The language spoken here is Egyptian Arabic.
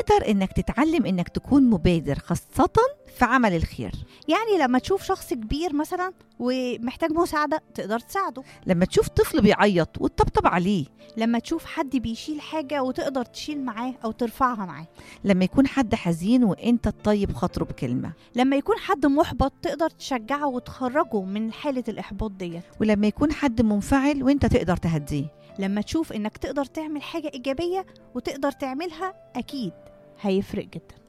تقدر إنك تتعلم إنك تكون مبادر خاصة في عمل الخير يعني لما تشوف شخص كبير مثلا ومحتاج مساعدة تقدر تساعده لما تشوف طفل بيعيط وتطبطب عليه لما تشوف حد بيشيل حاجة وتقدر تشيل معاه أو ترفعها معاه لما يكون حد حزين وانت تطيب خاطره بكلمة لما يكون حد محبط تقدر تشجعه وتخرجه من حالة الإحباط ديت ولما يكون حد منفعل وانت تقدر تهديه لما تشوف إنك تقدر تعمل حاجة إيجابية وتقدر تعملها أكيد هيفرق جدا